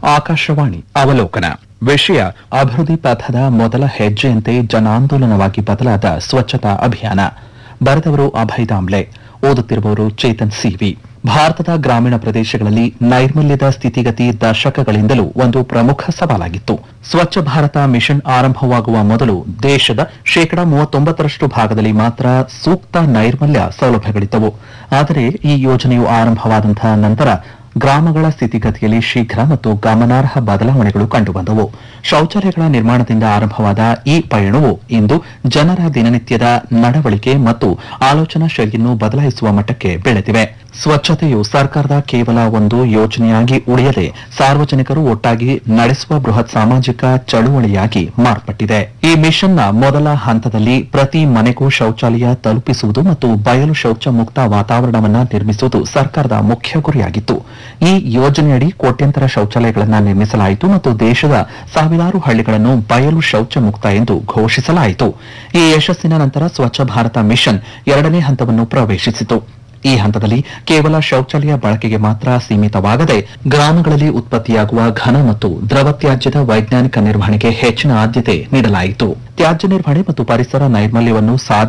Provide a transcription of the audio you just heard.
ಆಕಾಶವಾಣಿ ಅವಲೋಕನ ವಿಷಯ ಅಭಿವೃದ್ಧಿ ಪಥದ ಮೊದಲ ಹೆಜ್ಜೆಯಂತೆ ಜನಾಂದೋಲನವಾಗಿ ಬದಲಾದ ಸ್ವಚ್ಛತಾ ಅಭಿಯಾನ ಬರೆದವರು ಅಭಯ್ ದಾಮ್ಲೆ ಓದುತ್ತಿರುವವರು ಚೇತನ್ ಸಿವಿ ಭಾರತದ ಗ್ರಾಮೀಣ ಪ್ರದೇಶಗಳಲ್ಲಿ ನೈರ್ಮಲ್ಯದ ಸ್ಥಿತಿಗತಿ ದಶಕಗಳಿಂದಲೂ ಒಂದು ಪ್ರಮುಖ ಸವಾಲಾಗಿತ್ತು ಸ್ವಚ್ಛ ಭಾರತ ಮಿಷನ್ ಆರಂಭವಾಗುವ ಮೊದಲು ದೇಶದ ಶೇಕಡಾ ಮೂವತ್ತೊಂಬತ್ತರಷ್ಟು ಭಾಗದಲ್ಲಿ ಮಾತ್ರ ಸೂಕ್ತ ನೈರ್ಮಲ್ಯ ಸೌಲಭ್ಯಗಳಿದ್ದವು ಆದರೆ ಈ ಯೋಜನೆಯು ಆರಂಭವಾದಂತಹ ನಂತರ ಗ್ರಾಮಗಳ ಸ್ಥಿತಿಗತಿಯಲ್ಲಿ ಶೀಘ್ರ ಮತ್ತು ಗಮನಾರ್ಹ ಬದಲಾವಣೆಗಳು ಕಂಡುಬಂದವು ಶೌಚಾಲಯಗಳ ನಿರ್ಮಾಣದಿಂದ ಆರಂಭವಾದ ಈ ಪಯಣವು ಇಂದು ಜನರ ದಿನನಿತ್ಯದ ನಡವಳಿಕೆ ಮತ್ತು ಆಲೋಚನಾ ಶೈಲಿಯನ್ನು ಬದಲಾಯಿಸುವ ಮಟ್ಟಕ್ಕೆ ಬೆಳೆದಿವೆ ಸ್ವಚ್ಛತೆಯು ಸರ್ಕಾರದ ಕೇವಲ ಒಂದು ಯೋಜನೆಯಾಗಿ ಉಳಿಯದೆ ಸಾರ್ವಜನಿಕರು ಒಟ್ಟಾಗಿ ನಡೆಸುವ ಬೃಹತ್ ಸಾಮಾಜಿಕ ಚಳುವಳಿಯಾಗಿ ಮಾರ್ಪಟ್ಟಿದೆ ಈ ಮಿಷನ್ನ ಮೊದಲ ಹಂತದಲ್ಲಿ ಪ್ರತಿ ಮನೆಗೂ ಶೌಚಾಲಯ ತಲುಪಿಸುವುದು ಮತ್ತು ಬಯಲು ಶೌಚ ಮುಕ್ತ ವಾತಾವರಣವನ್ನ ನಿರ್ಮಿಸುವುದು ಸರ್ಕಾರದ ಮುಖ್ಯ ಗುರಿಯಾಗಿತ್ತು ಈ ಯೋಜನೆಯಡಿ ಕೋಟ್ಯಂತರ ಶೌಚಾಲಯಗಳನ್ನು ನಿರ್ಮಿಸಲಾಯಿತು ಮತ್ತು ದೇಶದ ಸಾವಿರಾರು ಹಳ್ಳಿಗಳನ್ನು ಬಯಲು ಶೌಚ ಮುಕ್ತ ಎಂದು ಘೋಷಿಸಲಾಯಿತು ಈ ಯಶಸ್ಸಿನ ನಂತರ ಸ್ವಚ್ಛ ಭಾರತ ಮಿಷನ್ ಎರಡನೇ ಹಂತವನ್ನು ಪ್ರವೇಶಿಸಿತು ಈ ಹಂತದಲ್ಲಿ ಕೇವಲ ಶೌಚಾಲಯ ಬಳಕೆಗೆ ಮಾತ್ರ ಸೀಮಿತವಾಗದೆ ಗ್ರಾಮಗಳಲ್ಲಿ ಉತ್ಪತ್ತಿಯಾಗುವ ಘನ ಮತ್ತು ದ್ರವ ತ್ಯಾಜ್ಯದ ವೈಜ್ಞಾನಿಕ ನಿರ್ವಹಣೆಗೆ ಹೆಚ್ಚಿನ ಆದ್ಯತೆ ನೀಡಲಾಯಿತು ತ್ಯಾಜ್ಯ ನಿರ್ವಹಣೆ ಮತ್ತು ಪರಿಸರ ನೈರ್ಮಲ್ಯವನ್ನು ಸಾಧಿಸುವ